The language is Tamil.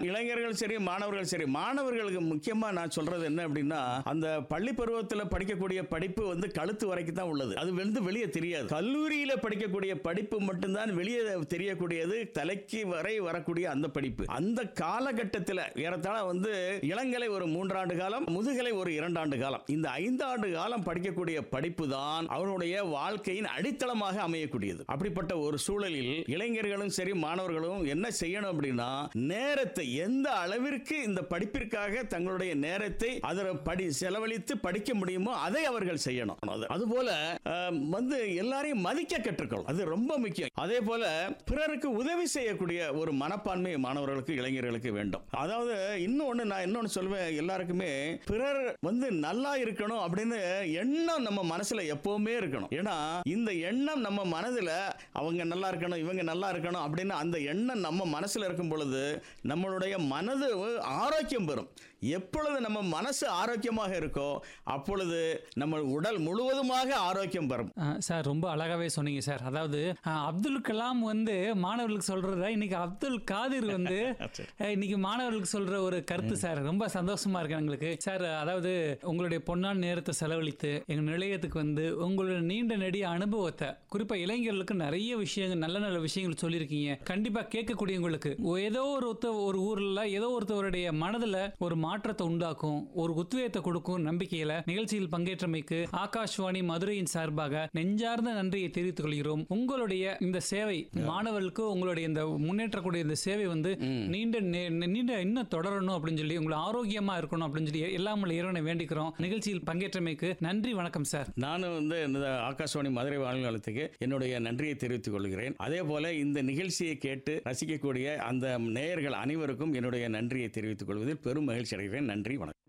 இளைஞர்கள் சரி மாணவர்கள் சரி மாணவர்களுக்கு முக்கியமா நான் சொல்றது என்ன அப்படின்னா அந்த பள்ளி பருவத்தில் படிக்கக்கூடிய படிப்பு வந்து கழுத்து வரைக்கும் தான் உள்ளது அது வந்து வெளியே தெரியாது கல்லூரியில படிக்கக்கூடிய படிப்பு மட்டும்தான் வெளியே தெரியக்கூடியது தலைக்கு வரை வரக்கூடிய அந்த படிப்பு அந்த காலகட்டத்தில் ஏறத்தாழ வந்து இளங்கலை ஒரு மூன்றாண்டு காலம் முதுகலை ஒரு இரண்டாண்டு காலம் இந்த ஐந்தாண்டு காலம் படிக்கக்கூடிய படிப்பு தான் அவருடைய வாழ்க்கையின் அடித்தளமாக அமையக்கூடியது அப்படிப்பட்ட ஒரு சூழலில் இளைஞர்களும் சரி மாணவர்களும் என்ன செய்யணும் அப்படின்னா நேரத்தை எந்த அளவிற்கு இந்த படிப்பிற்காக தங்களுடைய நேரத்தை அதில் படி செலவழித்து படிக்க முடியுமோ அதை அவர்கள் செய்யணும் அது- அதுபோல அஹ், வந்து எல்லாரையும் மதிக்க கற்றுக்கொள்ளும் அது ரொம்ப முக்கியம் அதே போல பிறருக்கு உதவி செய்யக்கூடிய ஒரு மனப்பான்மை மாணவர்களுக்கு இளைஞர்களுக்கு வேண்டும் அதாவது இன்னொன்னு நான் இன்னொன்னு சொல்வேன் எல்லாருக்குமே பிறர் வந்து நல்லா இருக்கணும் அப்படின்னு எண்ணம் நம்ம மனசுல எப்பவுமே இருக்கணும் ஏன்னா இந்த எண்ணம் நம்ம மனதுல அவங்க நல்லா இருக்கணும் இவங்க நல்லா இருக்கணும் அப்படின்னு அந்த எண்ணம் நம்ம மனசுல இருக்கும் பொழுது நம்மளுடைய மனது ஆரோக்கியம் பெறும் எப்பொழுது நம்ம மனசு ஆரோக்கியமாக இருக்கோ அப்பொழுது நம்ம உடல் முழுவதுமாக ஆரோக்கியம் பெறும் ஆ, சார் ரொம்ப அழகாவே சொன்னீங்க சார் அதாவது ஆ, அப்துல் கலாம் வந்து மாணவர்களுக்கு சொல்றத இன்னைக்கு அப்துல் காதிர் வந்து அஹ், இன்னைக்கு மாணவர்களுக்கு சொல்ற ஒரு கருத்து சார் ரொம்ப சந்தோஷமா இருக்கு எங்களுக்கு சார் அதாவது உங்களுடைய பொன்னான நேரத்தை செலவழித்து எங்க நிலையத்துக்கு வந்து உங்களுடைய நீண்ட நெடிய அனுபவத்தை குறிப்பா இளைஞர்களுக்கு நிறைய விஷயங்கள் நல்ல நல்ல விஷயங்கள் சொல்லியிருக்கீங்க கண்டிப்பா கேட்கக்கூடியவங்களுக்கு ஏதோ ஒரு ஒருத்த ஒரு ஊர்ல ஏதோ ஒருத்தவருடைய மனதுல ஒரு மாற்றத்தை உண்டாக்கும் ஒரு உத்வேகத்தை கொடுக்கும் நம்பிக்கையில நிகழ்ச்சியில் பங்கேற்றமைக்கு ஆகாஷ்வாணி மதுரையின் சார்பாக நெஞ்சார்ந்த நன்றியை தெரிவித்துக் கொள்கிறோம் உங்களுடைய இந்த சேவை மாணவர்களுக்கு உங்களுடைய இந்த முன்னேற்றக்கூடிய இந்த சேவை வந்து நீண்ட நே- நீண்ட இன்னும் தொடரணும் அப்படின்னு சொல்லி உங்களை ஆரோக்கியமா இருக்கணும் அப்படின்னு சொல்லி எல்லாம் உள்ள இறைவனை வேண்டிக்கிறோம் நிகழ்ச்சியில் பங்கேற்றமைக்கு நன்றி வணக்கம் சார் நானும் வந்து இந்த ஆகாஷவாணி மதுரை வானொலி நிலையத்துக்கு என்னுடைய நன்றியை தெரிவித்துக் கொள்கிறேன் அதே போல இந்த நிகழ்ச்சியை கேட்டு ரசிக்கக்கூடிய அந்த நேயர்கள் அனைவருக்கும் என்னுடைய நன்றியை தெரிவித்துக் கொள்வதில் பெரும் மகிழ்ச்சி அடைகிறேன் நன்றி வணக்கம்